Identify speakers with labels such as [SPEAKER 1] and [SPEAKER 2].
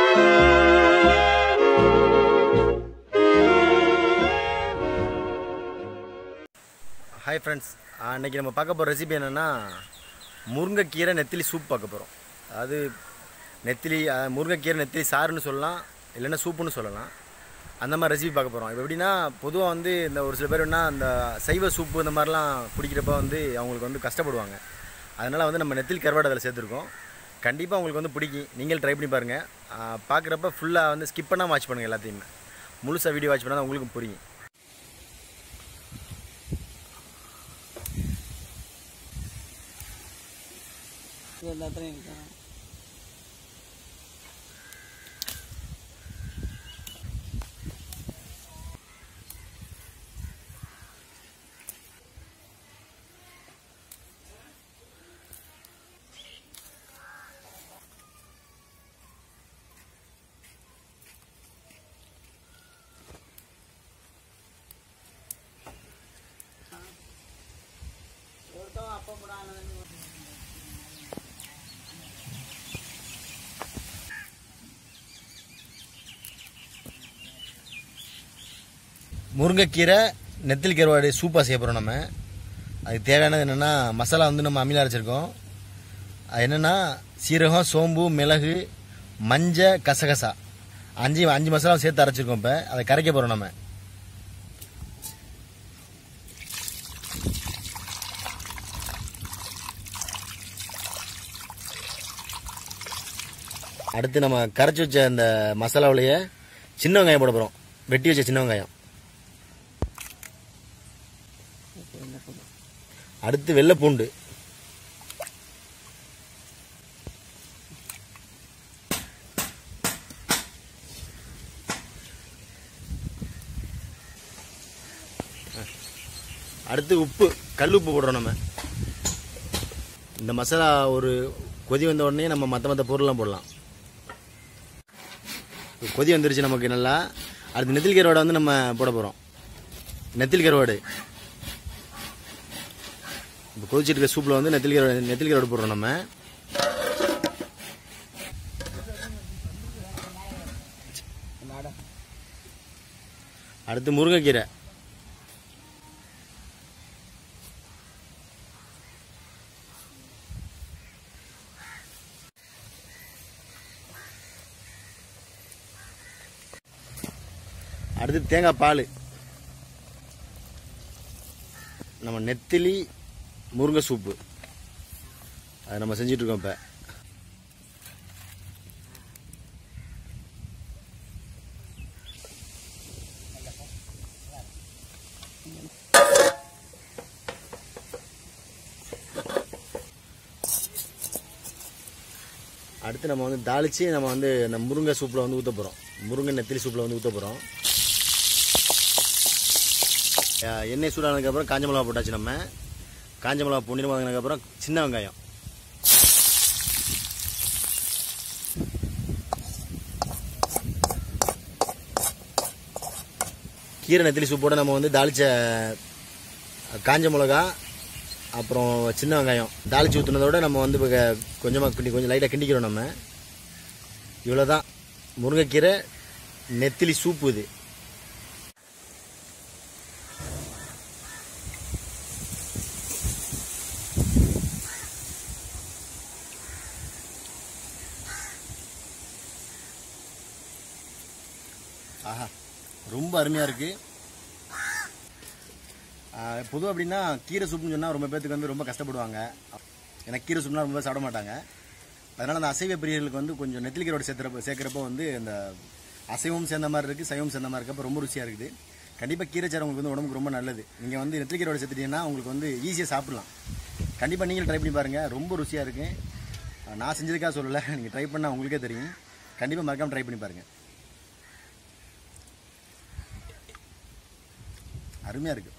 [SPEAKER 1] hi friends அன்றைக்கி நம்ம பார்க்க போகிற ரெசிபி என்னென்னா முருங்கைக்கீரை நெத்திலி சூப் பார்க்க போகிறோம் அது நெத்திலி அஹ், முருங்கைக்கீரை நெத்திலி சாறுன்னு சொல்லலாம் இல்லைன்னா சூப்புன்னு சொல்லலாம் அந்த மாதிரி ரெசிபி பார்க்க போகிறோம் இப்போ எப்படின்னா பொதுவாக வந்து இந்த ஒரு சில பேர் என்ன அந்த சைவ சூப்பு இந்த மாதிரிலாம் குடிக்கிறப்ப வந்து அவங்களுக்கு வந்து கஷ்டப்படுவாங்க அதனால் வந்து நம்ம நெத்திலி கருவாடு அதில் சேர்த்துருக்கோம் கண்டிப்பாக உங்களுக்கு வந்து பிடிக்கும் நீங்கள் ட்ரை பண்ணி பாருங்கள் பார்க்குறப்ப ஃபுல்லாக வந்து ஸ்கிப் பண்ணாமல் வாட்ச் பண்ணுங்கள் எல்லாத்தையுமே முழுசாக வீடியோ வாட்ச் பண்ணால் தான் உங்களுக்கும் புரியும்
[SPEAKER 2] இது எல்லாத்துலையும் இருக்கும் ஒருத்தவன் அப்போ போடானு
[SPEAKER 1] முருங்கைக்கீரை நெத்திலி கருவாடு சூப்பாக செய்ய போகிறோம் நம்ம அதுக்கு தேவையானது என்னென்னா மசாலா வந்து நம்ம அம்மியில் அரைச்சிருக்கோம் அது என்னென்னா சீரகம் சோம்பு மிளகு மஞ்சள் கசகசா அஞ்சு அஞ்சு மசாலா சேர்த்து அரைச்சிருக்கோம் இப்போ அதை கரைக்க போகிறோம் நம்ம அடுத்து நம்ம கரைச்சி வச்ச அந்த மசாலாவிலேயே சின்ன வெங்காயம் போட போகிறோம் வெட்டி வச்ச சின்ன வெங்காயம் அடுத்து வெள்ளை பூண்டு அடுத்து உப்பு கல் உப்பு போடுறோம் நம்ம இந்த மசாலா ஒரு கொதி வந்த உடனே நம்ம மற்ற மற்ற பொருள்லாம் போடலாம் இப்ப கொதி வந்துருச்சு நமக்கு நல்லா அடுத்து நெத்திலி கருவாடை வந்து நம்ம போட போகிறோம் நெத்திலி கருவாடு இப்போ கொதிச்சிட்டு இருக்க சூப்பில் வந்து நெத்திலி கருவாடு நெத்திலி கருவாடு போடுறோம் நம்ம அடுத்து முருங்கைக்கீரை அடுத்து தேங்காய் பால் நம்ம நெத்திலி முருங்கை சூப்பு அது நம்ம செஞ்சுட்டு இருக்கோம் இப்போ அடுத்து நம்ம வந்து தாளித்து நம்ம வந்து இந்த முருங்கை சூப்பில் வந்து ஊற்ற போகிறோம் முருங்கை நெத்திலி சூப்பில் வந்து ஊற்ற போகிறோம் எண்ணெய் சூடானதுக்கப்புறம் காஞ்ச மிளகா போட்டாச்சு நம்ம காஞ்ச மிளகா பொன்னிறம் வாங்கினதுக்கப்புறம் சின்ன வெங்காயம் கீரை நெத்திலி சூப்போட நம்ம வந்து தாளிச்ச காஞ்ச மிளகா அப்புறம் சின்ன வெங்காயம் தாளிச்சு ஊற்றுனதோட நம்ம வந்து இப்போ கொஞ்சமாக கிண்டி கொஞ்சம் லைட்டாக கிண்டிக்கிறோம் நம்ம இவ்வளோதான் முருங்கைக்கீரை நெத்திலி சூப்பு இது ஆஹா ரொம்ப அருமையாக இருக்குது பொதுவாக அப்படின்னா கீரை சூப்புன்னு சொன்னால் ரொம்ப பேத்துக்கு வந்து ரொம்ப கஷ்டப்படுவாங்க ஏன்னா கீரை சூப்னா ரொம்ப சாப்பிட மாட்டாங்க அதனால் அந்த அசைவ பிரியர்களுக்கு வந்து கொஞ்சம் நெத்திலி கீரோட சேர்த்துறப்ப சேர்க்குறப்போ வந்து அந்த அசைவம் சேர்ந்த மாதிரி இருக்குது சைவம் சேர்ந்த மாதிரி இருக்கப்போ ரொம்ப ருசியாக இருக்குது கண்டிப்பாக கீரை சார் உங்களுக்கு வந்து உடம்புக்கு ரொம்ப நல்லது நீங்கள் வந்து நெத்திலி கீரோட சேர்த்துட்டீங்கன்னா உங்களுக்கு வந்து ஈஸியாக சாப்பிடலாம் கண்டிப்பாக நீங்கள் ட்ரை பண்ணி பாருங்கள் ரொம்ப ருசியாக இருக்குது நான் செஞ்சதுக்காக சொல்லலை நீங்கள் ட்ரை பண்ணால் உங்களுக்கே தெரியும் கண்டிப்பாக மறக்காமல் ட்ரை பண்ணி பாருங்கள் அருமையாக இருக்குது